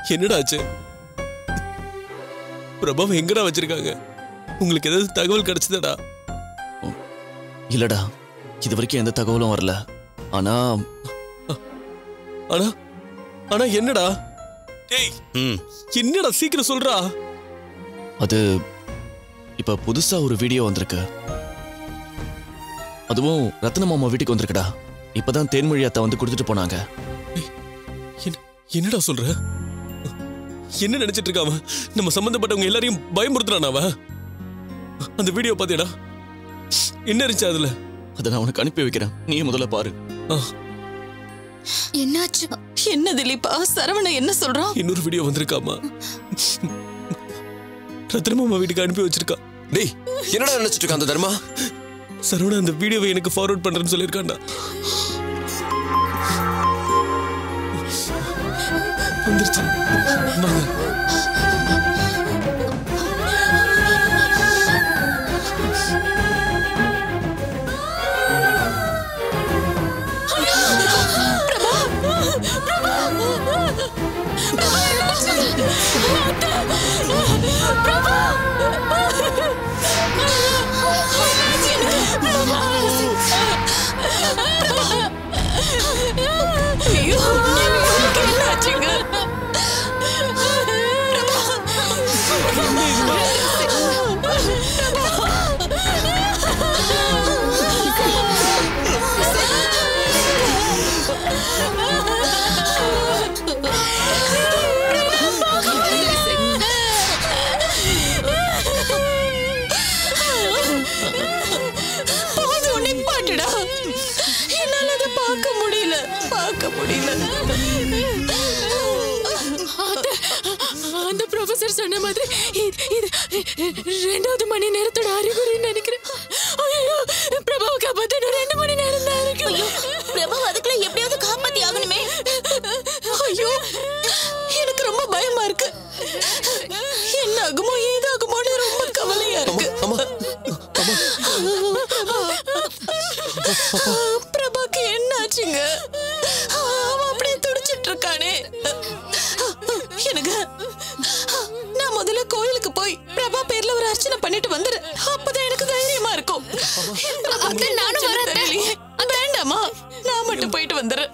என்னடா ஆச்சு பிரபாவம் எங்கடா வச்சிருக்காங்க உங்களுக்கு ஏதாவது தகவல் கிடைச்சதாடா இல்லடா இது வரைக்கும் எந்த தகவலும் வரல ஆனா ஆனா ஆனா என்னடா டேய் ம் என்னடா சீக்கிரம் சொல்றா அது இப்ப புதுசா ஒரு வீடியோ வந்திருக்கு அதுவும் ரத்ன மாமா வீட்டுக்கு வந்திருக்குடா இப்பதான் தேன்மொழி அத்தா வந்து கொடுத்துட்டு போனாங்க என்ன- என்னடா சொல்ற என்ன நினைச்சிட்டு இருக்காம நம்ம சம்பந்தப்பட்டவங்க எல்லாரையும் பயமுறுத்துறானா அவன் அந்த வீடியோ பாத்தியடா என்ன இருந்துச்சு அதுல அதை நான் உனக்கு அனுப்பி வைக்கிறேன் நீ முதல்ல பாரு ஆ, என்னாச்சு என்ன திலீபா சரவண என்ன சொல்றான் இன்னொரு வீடியோ வந்திருக்காமா ரத்னமாமா வீட்டுக்கு அனுப்பி வச்சிருக்கா டேய் என்னடா நினைச்சிட்டு இருக்க அந்த தர்மா சரவணா அந்த வீடியோவை எனக்கு ஃபார்வர்ட் பண்றேன்னு சொல்லியிருக்காண்டா வந்துருச்சு வாங்க ஐயோ இவனுக்கு என்னாச்சுங்க போது உன்னை பாட்டுடா என்னால அதை பார்க்க முடியல பார்க்க முடியல அந்த ப்ரொஃபசர் சொன்ன மாதிரி இது இது ரெண்டாவது மணி நேரத்தோட அறிகுறின்னு நினைக்கிறேன் ஐயோ பிரபாவை காப்பாத்த இன்னும் ரெண்டு மணி நேரம் தான் இருக்கு பிரபு அதுக்குள்ள எப்படியாவது காப்பாத்தி ஆகணுமே ஐயோ எனக்கு ரொம்ப பயமா இருக்கு என்ன ஆகுமோ ஏதாகுமோன்னு ரொம்ப கவலையா இருக்கு ஆமா பிரபாக்கு என்ன ஆச்சுங்க அவன் அப்படியே துடிச்சிட்டு இருக்கானே எனக்கு நான் முதல்ல கோயிலுக்கு போய் பிரபா பேர்ல ஒரு அர்ச்சனை பண்ணிட்டு வந்துரு அப்பதான் எனக்கு தைரியமா இருக்கும் பிரபாக்கு நானும் வரேன் வேண்டாமா நான் மட்டும் போயிட்டு வந்துடுறேன்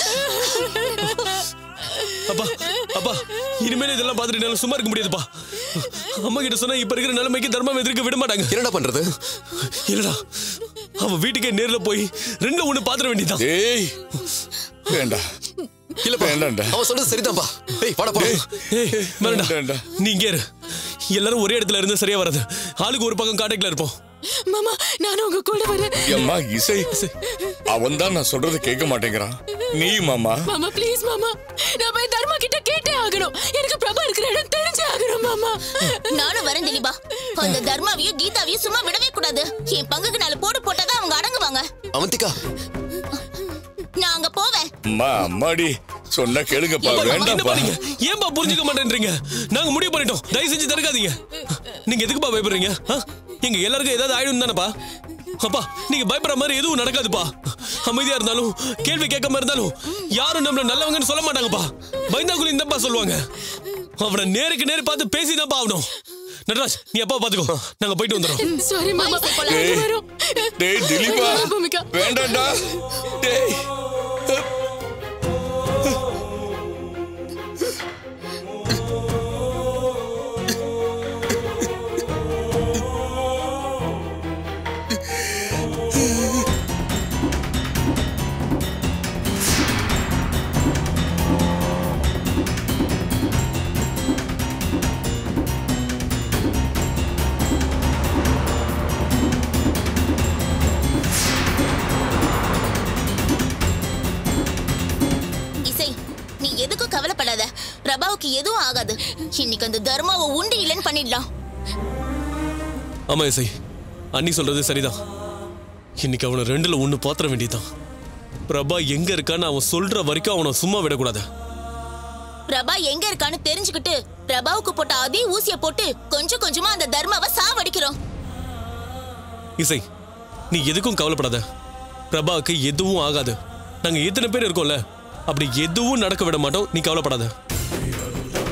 அப்பா அப்பா இனிமேல் இதெல்லாம் பார்த்துட்டு என்னால சும்மா இருக்க முடியாதுப்பா அம்மா கிட்ட சொன்னா இப்ப இருக்கிற நிலைமைக்கு தர்மம் எதிர்க்க விட மாட்டாங்க என்னடா பண்றது இல்லடா அவன் வீட்டுக்கே நேர்ல போய் ரெண்டுல ஒண்ணு பாத்திர வேண்டியதான் ஏய் வேண்டாம் இல்லப்பா வேண்டாம்டா. அவன் சொல்றது சரிதான்ப்பா டேய் வாடா போடா ஏய் வேண்டாம் வேண்டாம்டா. நீ இங்கே இரு எல்லாரும் ஒரே இடத்துல இருந்து சரியா வராது ஆளுக்கு ஒரு பக்கம் கான்டாக்ட்ல இருப்போம் மாமா நானும் உங்க கூட வரேன் அம்மா இசை அவன் தான் நான் சொல்றதை கேட்க மாட்டேங்கிறான் நீ மாமா மாமா ப்ளீஸ் மாமா நான் போய் தர்மா கிட்ட கேட்டே ஆகணும் எனக்கு பிரபா இருக்கிற இடம் தெரிஞ்சே ஆகணும் மாமா நானும் வரேன் திலீபா அந்த தர்மாவையும் கீதாவையும் சும்மா விடவே கூடாது என் பங்குக்கு நாலு போடு போட்டாதான் அவங்க அடங்குவாங்க அவந்திகா நான் அங்க போவேன் அம்மா அம்மாடி சொன்னா கேளுங்கப்பா ஏன்பா, என்ன வேண்டாம்ப்பா பண்ணீங்க ஏன்பா புரிஞ்சுக்க மாட்டேன்றீங்க நாங்க முடிவு பண்ணிட்டோம் தயவு செஞ்சு தடுக்காதீங்க நீங்க எதுக்குப்பா பயப்படுறீங்க ஆ? எங்க எல்லாருக்கும் ஏதாவது ஆயிடும் தானப்பா அப்பா நீங்க பயப்படுற மாதிரி எதுவும் நடக்காதுப்பா அமைதியா இருந்தாலும் கேள்வி கேட்காம இருந்தாலும் யாரும் நம்மள நல்லவங்கன்னு சொல்ல மாட்டாங்கப்பா பயந்தாக்குள்ளி இந்தப்பா சொல்லுவாங்க அவனை நேருக்கு நேரு பார்த்து பேசிதான்ப்பா ஆகணும் நடராஜ் நீ அப்பா பாத்துக்கோ நாங்க போயிட்டு வந்துடுறோம் சாரி மாமா போலாம். நாங்க வரோம் டேய் திலீபா பூமிகா வேண்டாம்டா டேய் இசை நீ எதுக்கும் கவலைப்படாத பிரபாவுக்கு எதுவும் ஆகாது இன்னைக்கு அந்த தர்மாவை உண்டு இல்லைன்னு பண்ணிடலாம் ஆமா இசை அண்ணி சொல்றது சரிதான் இன்னைக்கு அவனை ரெண்டுல ஒண்ணு பாத்திர வேண்டியதுதான் பிரபா எங்க இருக்கான்னு அவன் சொல்ற வரைக்கும் அவனை சும்மா விடக்கூடாது பிரபா எங்க இருக்கான்னு தெரிஞ்சுக்கிட்டு பிரபாவுக்கு போட்ட அதே ஊசிய போட்டு கொஞ்சம் கொஞ்சமா அந்த தர்மாவை சாவடிக்கிறோம் இசை நீ எதுக்கும் கவலைப்படாத பிரபாவுக்கு எதுவும் ஆகாது நாங்க எத்தனை பேர் இருக்கோம்ல அப்படி எதுவும் நடக்க விட மாட்டோம் நீ கவலைப்படாத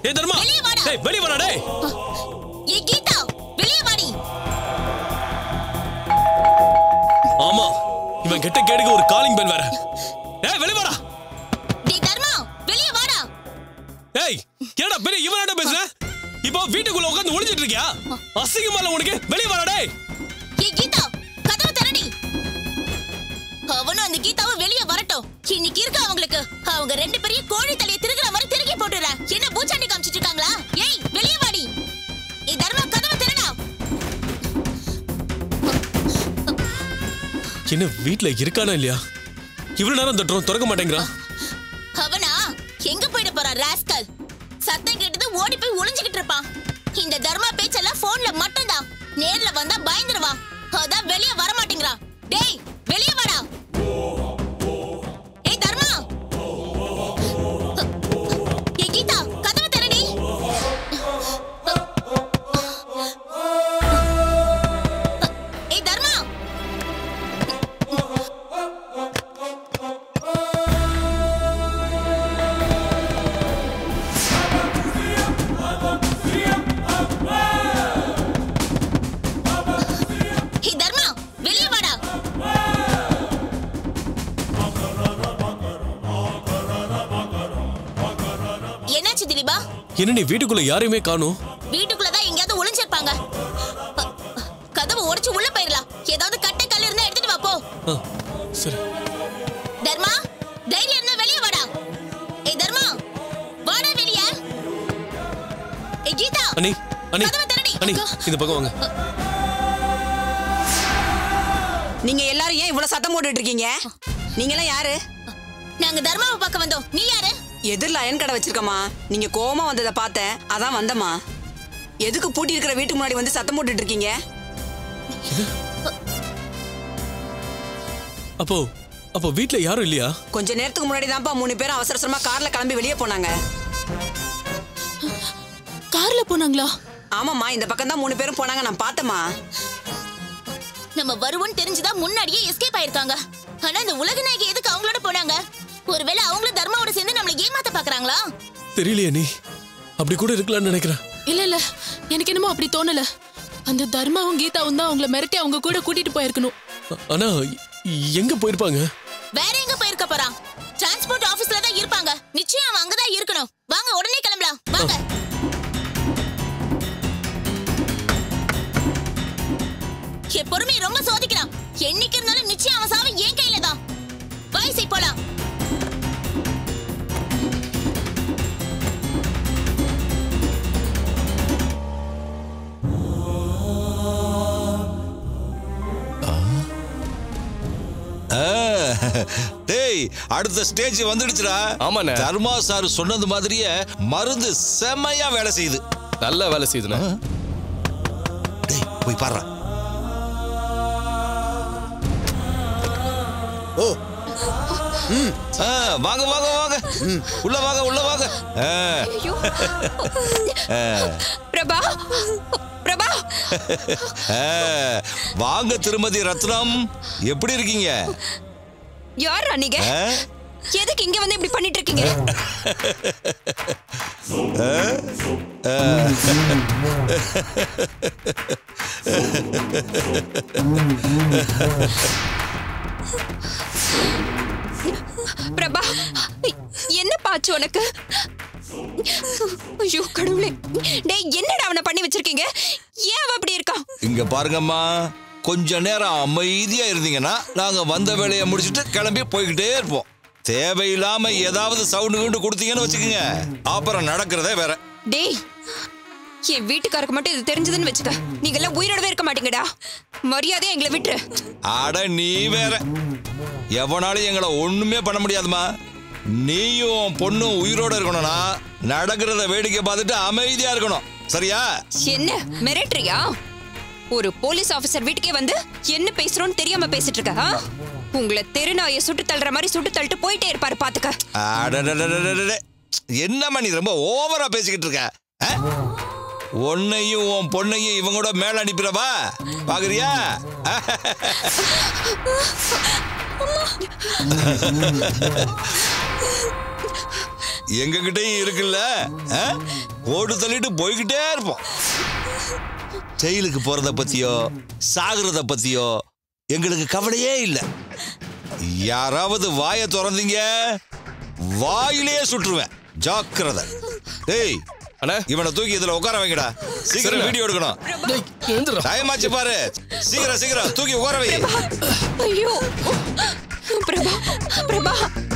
ஏய் தர்மா வெளிய வாடா. டேய் வெளிய வாடா டேய் ஏ கீதா வெளியே வாடி ஆமா இவன் கெட்ட கேடுக்கு ஒரு காலிங் பெல் வேற ஏய் வெளிய வாடா டேய் தர்மா வெளியே வாடா ஏய் என்னடா பெரிய இவனாட்ட பேசுற இப்போ வீட்டுக்குள்ள உட்கார்ந்து ஒளிஞ்சிட்டு இருக்கியா அசிங்கமா இல்ல உனக்கு வெளிய வாடா டேய் ஏ கீதா கதவு திறடி அவனும் அந்த கீதாவும் வெளியே வரட்டும் இன்னைக்கு இருக்கு அவங்களுக்கு அவங்க ரெண்டு பேரையும் கோழி தலையை திருகிற மாதிரி திருகி போட்டுற என்ன பூச்சாண்டி காமிச்சிட்டு இருக்காங்களா ஏய் வெளியே வாடி ஏய் தர்மா கதவு திறடா என்ன வீட்ல இருக்கானா இல்லையா இவ்வளவு நேரம் தட்டுறோம் திறக்க மாட்டேங்கிறான் அவனா எங்க போயிட போறான் ராஸ்கல் சத்தம் கேட்டது ஓடி போய் ஒளிஞ்சுகிட்டு இருப்பான் இந்த தர்மா பேச்செல்லாம் போன்ல மட்டும்தான் நேர்ல வந்தா பயந்துருவான் அதான் வெளிய வர மாட்டேங்கிறான் டேய் வெளிய வாடா ஏய் தர்மா ஏய் கீதா கதவை திறடி ஏய் தர்மா ஏய் தர்மா வெளிய வாடா என்னாச்சு திலீபா என்ன நீ வீட்டுக்குள்ள யாரையுமே காணோம் வீட்டுக்குள்ளதான் எங்கேயாவது ஒளிஞ்சிருப்பாங்க அ- கதவை உடைச்சு உள்ள போயிடலாம் ஏதாவது கட்டை கல் இருந்தா எடுத்துட்டு வா போ ஆ, சரி தர்மா தைரியம் இருந்தா வெளிய வாடா ஏய் தர்மா வாடா வெளிய ஏய் கீதா அண்ணி அண்ணி கதவை திறடி. அண்ணி அக்கா. இந்த பக்கம் வாங்க நீங்க எல்லாரும் ஏன் இவ்வளவு சத்தம் போட்டுட்டு இருக்கீங்க நீங்க எல்லாம் யாரு நாங்க தர்மாவை பார்க்க வந்தோம் நீ யாரு எதிரில் அயன் கடை வச்சிருக்கமா நீங்க கோவமா வந்ததை பார்த்தேன் அதான் வந்தம்மா எதுக்கு பூட்டி இருக்கிற வீட்டுக்கு முன்னாடி வந்து சத்தம் போட்டுட்டு இருக்கீங்க அப்போ அப்போ வீட்ல யாரும் இல்லையா கொஞ்ச நேரத்துக்கு முன்னாடி தான்ப்பா மூணு பேரும் அவசர அவசரமா கார்ல கிளம்பி வெளியே போனாங்க கார்ல போனாங்களா ஆமாம்மா இந்த பக்கம் தான் மூணு பேரும் போனாங்க நான் பார்த்தேம்மா நம்ம வருவோம்னு தெரிஞ்சுதான் முன்னாடியே எஸ்கேப் ஆயிருக்காங்க ஆனா இந்த உலக நாயகி எதுக்கு அவங்களோட போனாங்க ஒருவேளை அவங்களும் தர்மாவோட சேர்ந்து நம்மள ஏமாத்த பாக்குறாங்களா தெரியலையே நீ அப்படி கூட இருக்கலாம்னு நினைக்கிறேன் இல்ல இல்ல எனக்கு என்னமோ அப்படி தோணல அந்த தர்மாவும் கீதாவும் தான் அவங்கள மிரட்டி அவங்க கூட கூட்டிட்டு போயிருக்கணும் ஆ- ஆனா எ- எங்க போயிருப்பாங்க வேற எங்க போயிருக்க போறான் டிரான்ஸ்போர்ட் ஆபீஸ்ல தான் இருப்பாங்க நிச்சயம் அவன் அங்கதான் இருக்கணும் வாங்க உடனே கிளம்பலாம் வாங்க என் பொறுமையை ரொம்ப சோதிக்கிறான் என்னைக்கு இருந்தாலும் நிச்சயம் அவன் சாவு என் கையில தான் வயசை போலாம் ஆ, டேய் அடுத்த ஸ்டேஜ் வந்துடுச்சுடா ஆமாண்ணே. தர்மா சார் சொன்னது மாதிரியே மருந்து செம்மையா வேலை செய்யுது நல்ல வேலை செய்யுதுண்ணே டேய் போய் பாரு ஓ வாங்க வாங்க வாங்க உள்ள வாங்க உள்ள வாங்க ஆ, பிரபா பிரபா ஆ, வாங்க திருமதி ரத்னம் எப்படி இருக்கீங்க யாரா நீங்க ஆ? எதுக்கு இங்க வந்து இப்படி பண்ணிட்டு இருக்கீங்க பிரபா என்ன பாச்சு உனக்கு ஐயோ கடவுளே டேய் என்னடா அவனை பண்ணி வச்சிருக்கீங்க ஏன் அவன் அப்படி இருக்கான் இங்க பாருங்கம்மா கொஞ்ச நேரம் அமைதியா இருந்தீங்கன்னா நாங்க வந்த வேலையை முடிச்சிட்டு கிளம்பி போய்கிட்டே இருப்போம் தேவையில்லாம ஏதாவது சவுண்டு கவுண்டு கொடுத்தீங்கன்னு வச்சுக்கோங்க அப்புறம் நடக்கிறதே வேற டேய் என் வீட்டுக்காருக்கு மட்டும் இது தெரிஞ்சதுன்னு வச்சுக்க நீங்க எல்லாம் உயிரோடவே இருக்க மாட்டீங்கடா மரியாதையா எங்களை விட்டுரு அட நீ வேற எவனாலும் எங்களை ஒண்ணுமே பண்ண முடியாதுமா நீயும் உன் பொண்ணும் உயிரோட இருக்கணும்னா நடக்கிறத வேடிக்கை பார்த்துட்டு அமைதியா இருக்கணும் சரியா என்ன மிரட்டுறியா ஒரு போலீஸ் ஆபீசர் வீட்டுக்கே வந்து என்ன பேசுறோம்னு தெரியாம பேசிட்டு இருக்க ஆ? உங்களை தெருநாயை சுட்டு தள்ளுற மாதிரி சுட்டு தள்ளிட்டு போயிட்டே இருப்பாரு பாத்துக்க அடடடடடடடே. என்னம்மா நீ ரொம்ப ஓவரா பேசிக்கிட்டு இருக்க ஆ? உன்னையும் உன் பொண்ணையும் இவங்களோட மேல அனுப்பிடவா பாக்குறியா எங்க கிட்டயும் இருக்குல்ல ஆ? போட்டு தள்ளிட்டு போய்கிட்டே இருப்போம் ஜெயிலுக்கு போறத பத்தியோ சாகுறத பத்தியோ எங்களுக்கு கவலையே இல்லை யாராவது வாயை திறந்தீங்க வாயிலேயே சுட்டுருவேன் ஜாக்கிரதை டேய் அண்ணா இவனை தூக்கி இதுல உட்கார வைங்கடா சீக்கிரம் வீடியோ எடுக்கணும் டேய், எழுந்துடுறா. டைம் ஆச்சு பாரு சீக்கிரம் சீக்கிரம் தூக்கி உட்கார வை ஐயோ பிரபா பிரபா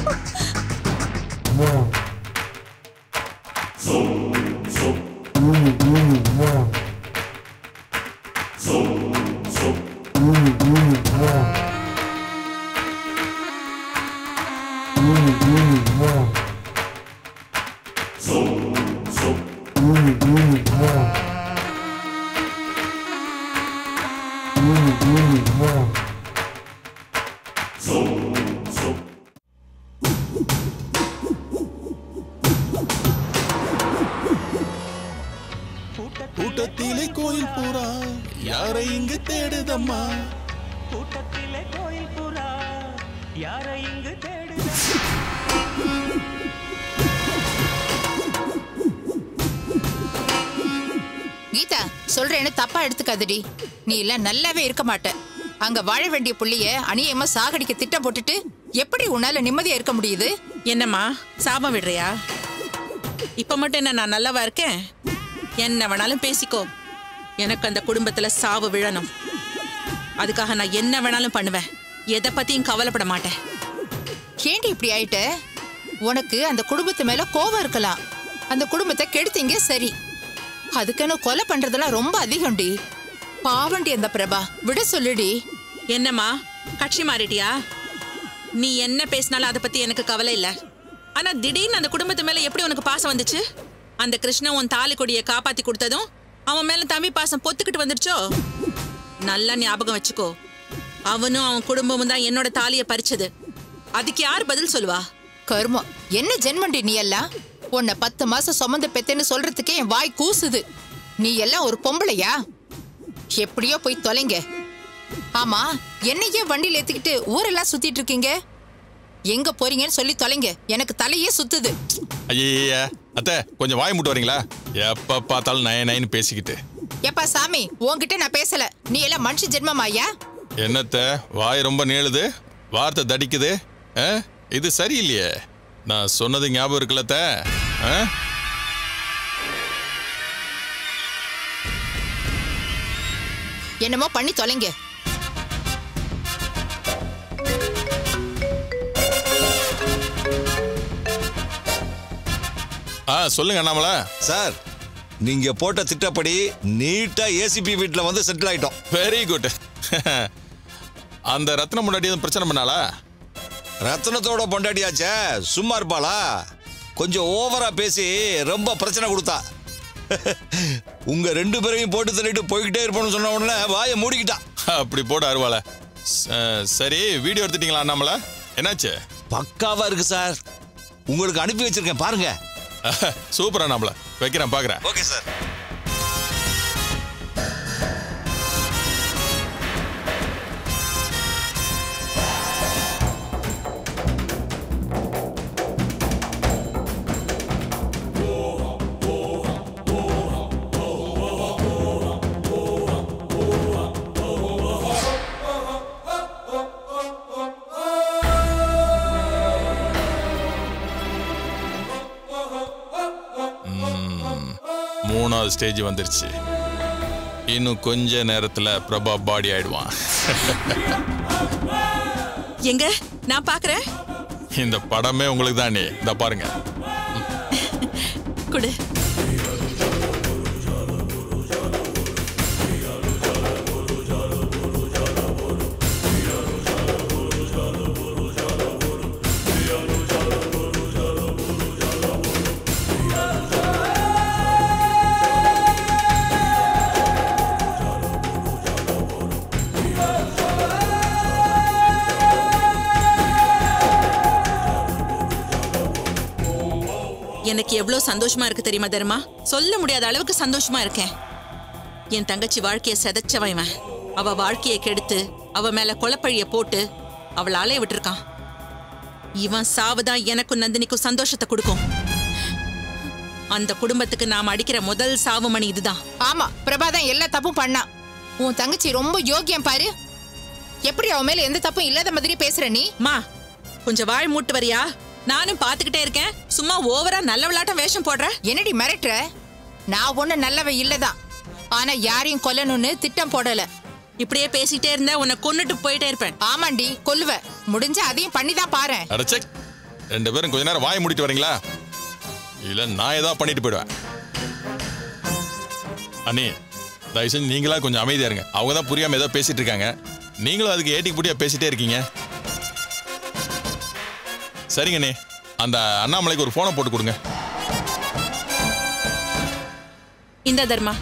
கூட்டத்திலே கோயில் பூரா யாரை இங்கு தேடுதம்மா கூட்டத்திலே கோயில் புறா யாரை இங்கு தேடுத கீதா சொல்றேன்னு தப்பா எடுத்துக்காதடி நீ எல்லாம் நல்லாவே இருக்க மாட்ட அங்க வாழ வேண்டிய புள்ளைய அநியமா சாகடிக்க திட்டம் போட்டுட்டு எப்படி உன்னால நிம்மதியா இருக்க முடியுது என்னம்மா சாபம் விடுறியா இப்ப மட்டும் என்ன நான் நல்லவா இருக்கேன் என்ன வேணாலும் பேசிக்கோ எனக்கு அந்த குடும்பத்துல சாவு விழணும் அதுக்காக நான் என்ன வேணாலும் பண்ணுவேன் எதை பத்தியும் கவலைப்பட மாட்டேன் ஏண்டி இப்படி ஆயிட்ட உனக்கு அந்த குடும்பத்து மேல கோபம் இருக்கலாம் அந்த குடும்பத்தை கெடுத்தீங்க சரி அதுக்குன்னு கொலை பண்றதெல்லாம் ரொம்ப அதிகம்டி பாவண்டி அந்த பிரபா விட சொல்லுடி என்னம்மா கட்சி மாறிட்டியா நீ என்ன பேசினாலும் அதை பத்தி எனக்கு கவலை இல்ல ஆனா திடீர்னு அந்த குடும்பத்து மேல எப்படி உனக்கு பாசம் வந்துச்சு அந்த கிருஷ்ணன் உன் தாலி கொடியை காப்பாத்தி கொடுத்ததும் அவன் மேல தம்பி பாசம் பொத்துக்கிட்டு வந்துடுச்சோ நல்லா ஞாபகம் வச்சுக்கோ அவனும் அவன் குடும்பமும் தான் என்னோட தாலியை பறிச்சது அதுக்கு யார் பதில் சொல்லுவா கர்மம் என்ன ஜென்மண்டி நீ எல்லாம் உன்னை பத்து மாசம் சுமந்து பெத்தேன்னு சொல்றதுக்கே என் வாய் கூசுது நீ எல்லாம் ஒரு பொம்பளையா எப்படியோ போய் தொலைங்க ஆமா என்னையே வண்டியில ஏத்திக்கிட்டு ஊரெல்லாம் சுத்திட்டு இருக்கீங்க எங்க போறீங்கன்னு சொல்லி தொலைங்க எனக்கு தலையே சுத்துது ஐய அத்தை கொஞ்சம் வாய் முட்டு வரீங்களா எப்ப பார்த்தாலும் நய நயன்னு பேசிக்கிட்டு எப்பா சாமி உன்கிட்ட நான் பேசல நீ எல்லாம் மனுஷ ஜென்மமாயா என்னத்த வாய் ரொம்ப நீளுது வார்த்தை தடிக்குது ஆ? இது சரியில்லையே நான் சொன்னது ஞாபகம் இருக்குல்ல அத்தை? ஆ என்னமோ பண்ணி தொலைங்க ஆ சொல்லுங்க அண்ணாமலை சார் நீங்க போட்ட திட்டப்படி நீட்டா ஏசிபி வீட்ல வந்து செட்டில் ஆயிட்டோம் வெரி குட் அந்த ரத்னம் முன்னாடி எதுவும் பிரச்சனை பண்ணாளா ரத்னத்தோட பொண்டாட்டியாச்சே சும்மா இருப்பாளா கொஞ்சம் ஓவரா பேசி ரொம்ப பிரச்சனை கொடுத்தா உங்க ரெண்டு பேரையும் போட்டு தள்ளிட்டு போய்கிட்டே இருப்போம்னு சொன்ன உடனே வாயை மூடிக்கிட்டா அப்படி போட அருவாள சரி வீடியோ எடுத்துட்டீங்களா அண்ணாமலை என்னாச்சு பக்காவா இருக்கு சார் உங்களுக்கு அனுப்பி வச்சிருக்கேன் பாருங்க சூப்பர் அண்ணாமலை வைக்கிறேன் பார்க்குறேன் ஓகே சார் மூணாவது ஸ்டேஜ் வந்துருச்சு இன்னும் கொஞ்ச நேரத்துல பிரபா பாடி ஆயிடுவான் எங்க நான் பாக்குறேன் இந்த படமே உங்களுக்கு தானே இந்த பாருங்க கொடு எனக்கு எவ்வளவு சந்தோஷமா இருக்கு தெரியுமா தர்மா சொல்ல முடியாத அளவுக்கு சந்தோஷமா இருக்கேன் என் தங்கச்சி வாழ்க்கைய செதைச்சவன் இவன் அவ வாழ்க்கையை கெடுத்து அவ மேல கொலப்பழிய போட்டு அவளை அலைய விட்டுருக்கான் இவன் சாவுதான் எனக்கும் நந்தினிக்கும் சந்தோஷத்தை கொடுக்கும் அந்த குடும்பத்துக்கு நாம அடிக்கிற முதல் சாவு மணி இதுதான் ஆமா பிரபா தான் எல்லா தப்பும் பண்ணா உன் தங்கச்சி ரொம்ப யோக்கியம் பாரு எப்படி அவன் மேல எந்த தப்பும் இல்லாத மாதிரி பேசுற நீ மா கொஞ்சம் வாய் மூட்டு வரியா நானும் பாத்துக்கிட்டே இருக்கேன் சும்மா ஓவரா நல்ல விளையாட்டம் வேஷம் போடுற என்னடி மிரட்டுற நான் ஒண்ணு நல்லவ இல்லதான் ஆனா யாரையும் கொல்லணும்னு திட்டம் போடல இப்படியே பேசிட்டே இருந்தா உன்னை கொன்னுட்டு போயிட்டே இருப்பேன் ஆமாண்டி கொல்லுவ முடிஞ்ச அதையும் பண்ணிதான் பாரு அடச்சே ரெண்டு பேரும் கொஞ்ச நேரம் வாயை மூடிட்டு வரீங்களா இல்ல நான் ஏதாவது பண்ணிட்டு போயிடுவேன் அண்ணி தயவு செஞ்சு நீங்களா கொஞ்சம் அமைதியா இருங்க அவங்க தான் புரியாம ஏதோ பேசிட்டு இருக்காங்க நீங்களும் அதுக்கு ஏட்டிக்கு புட்டியா பேசிட்டே இருக்கீங்க சரிங்க அண்ணே அந்த அண்ணாமலைக்கு ஒரு போனை போட்டு கொடுங்க இந்த தர்மா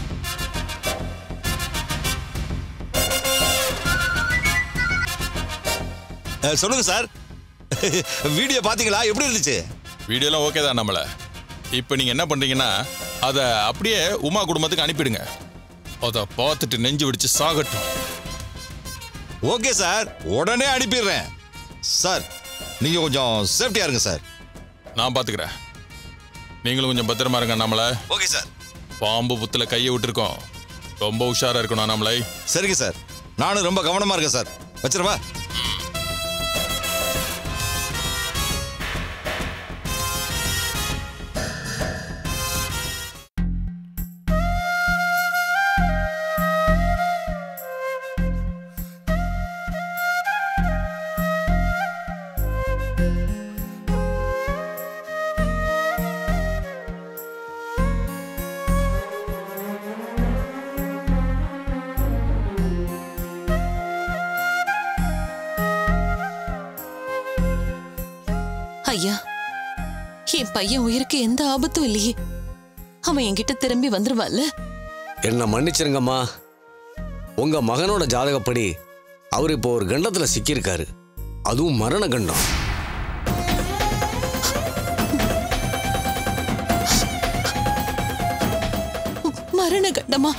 அஹ், சொல்லுங்க சார் வீடியோ பாத்தீங்களா எப்படி இருந்துச்சு வீடியோலாம் ஓகே தான் நம்மள இப்போ நீங்க என்ன பண்றீங்கன்னா அதை அப்படியே உமா குடும்பத்துக்கு அனுப்பிடுங்க அதை பார்த்துட்டு நெஞ்சு வெடிச்சு சாகட்டும் ஓகே சார் உடனே அனுப்பிடுறேன் சார் நீங்க கொஞ்சம் சேஃப்டியா இருங்க சார் நான் பாத்துக்கிறேன் நீங்களும் கொஞ்சம் பத்திரமா இருங்க நம்மள ஓகே சார் பாம்பு புத்துல கையை விட்டுருக்கோம் ரொம்ப உஷாரா இருக்கணும் நம்மளை சரிங்க சார் நானும் ரொம்ப கவனமா இருக்கேன் சார் வச்சிரவா ஐயா என் பையன் உயிருக்கு எந்த ஆபத்தும் இல்லையே அவன் என்கிட்ட திரும்பி வந்துருவான்ல என்ன மன்னிச்சிருங்கம்மா உங்க மகனோட ஜாதகப்படி அவர் இப்போ ஒரு கண்டத்துல சிக்கியிருக்காரு அதுவும் மரண கண்டம் மரண கண்டமா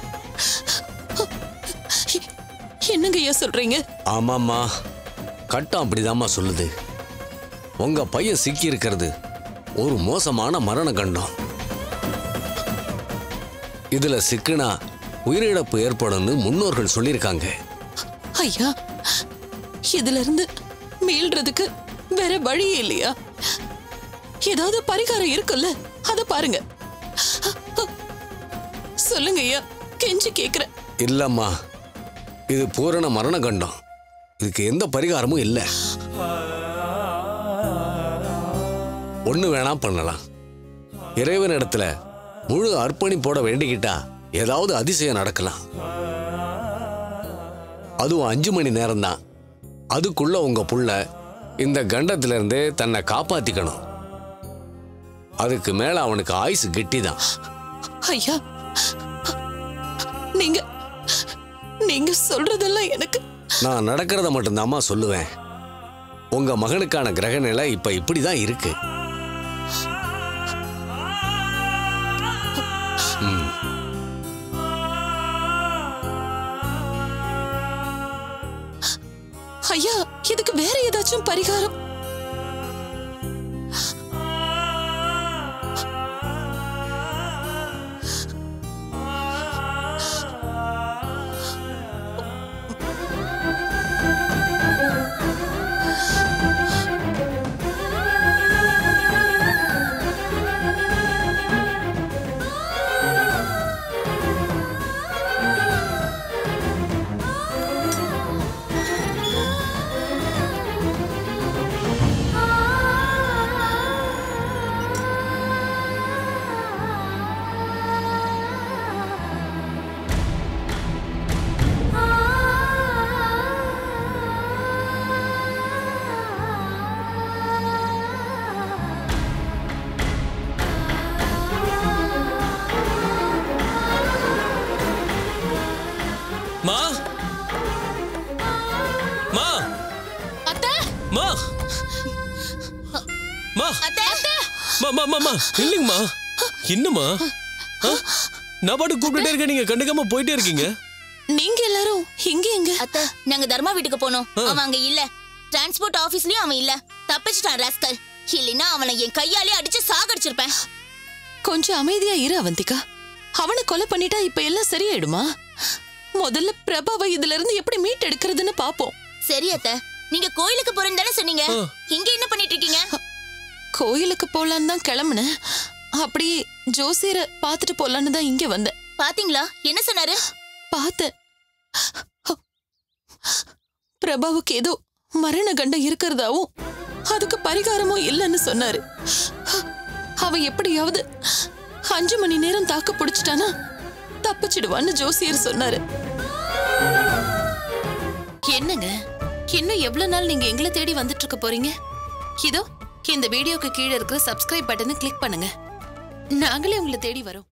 என்னங்க ஐயா சொல்றீங்க ஆமாம்மா கட்டம் அப்படிதாம்மா சொல்லுது உங்க பையன் சிக்கி இருக்கிறது ஒரு மோசமான மரண கண்டம் இதுல சிக்கினா உயிரிழப்பு ஏற்படும்னு முன்னோர்கள் சொல்லியிருக்காங்க ஐயா இதுல இருந்து மீள்றதுக்கு வேற வழியே இல்லையா ஏதாவது பரிகாரம் இருக்குல்ல அத பாருங்க சொல்லுங்க ஐயா கெஞ்சி கேக்குறேன் இல்லம்மா இது பூரண மரண கண்டம் இதுக்கு எந்த பரிகாரமும் இல்லை ஒண்ணு வேணா பண்ணலாம் இறைவனிடத்துல முழு அர்ப்பணிப்போட வேண்டிக்கிட்டா ஏதாவது அதிசயம் நடக்கலாம் அதுவும் அஞ்சு மணி நேரம்தான் அதுக்குள்ள உங்க புள்ள இந்த கண்டத்துல இருந்து தன்னை காப்பாத்திக்கணும் அதுக்கு மேல அவனுக்கு ஆயுசு கெட்டிதான் ஐயா நீங்க நீங்க சொல்றதெல்லாம் எனக்கு நான் நடக்கிறத மட்டும்தாம்மா சொல்லுவேன் உங்க மகனுக்கான கிரக நிலை இப்ப இப்படிதான் இருக்கு ம். ஐயா இதுக்கு வேற ஏதாச்சும் பரிகாரம் மா மா அத்தை மா மா மா மா மா மா இல்லைங்கம்மா என்னம்மா ஆ? நான் பாட்டு கூப்பிட்டுட்டே இருக்கேன் நீங்க கண்டுக்காம போயிட்டே இருக்கீங்க நீங்க எல்லாரும் இங்க எங்க அத்தை நாங்க தர்மா வீட்டுக்கு போனோம் அவன் அங்க இல்ல டிரான்ஸ்போர்ட் ஆபீஸ்லயும் அவன் இல்ல தப்பிச்சிட்டான் ராஸ்கல் இல்லைன்னா அவனை என் கையாலே அடிச்சு சாகடிச்சிருப்பேன் கொஞ்சம் அமைதியா இரு அவந்திகா அவனை கொலை பண்ணிட்டா இப்ப எல்லாம் சரியாயிடுமா முதல்ல பிரபாவை இதுல இருந்து எப்படி மீட் எடுக்கிறதுன்னு பாப்போம் சரி அத்த நீங்க கோயிலுக்கு போறேன்னு தானே சொன்னீங்க இங்க என்ன பண்ணிட்டு இருக்கீங்க கோயிலுக்கு போலான்னு தான் கிளம்புனேன் அப்படி ஜோசியரை பார்த்துட்டு போலான்னு தான் இங்க வந்தேன் பாத்தீங்களா என்ன சொன்னாரு பார்த்தேன் பிரபாவுக்கு ஏதோ மரண கண்டம் இருக்கிறதாவும் அதுக்கு பரிகாரமும் இல்லைன்னு சொன்னாரு அவன் எப்படியாவது அஞ்சு மணி நேரம் தாக்கு பிடிச்சிட்டானா தப்பிச்சிடுவான்னு ஜோசியர் சொன்னாரு என்னங்க இன்னும் எவ்வளவு நாள் நீங்க எங்களை தேடி வந்துட்டு இருக்க போறீங்க இதோ இந்த வீடியோக்கு கீழே இருக்கிற சப்ஸ்கிரைப் பட்டனை கிளிக் பண்ணுங்க நாங்களே உங்களை தேடி வரோம்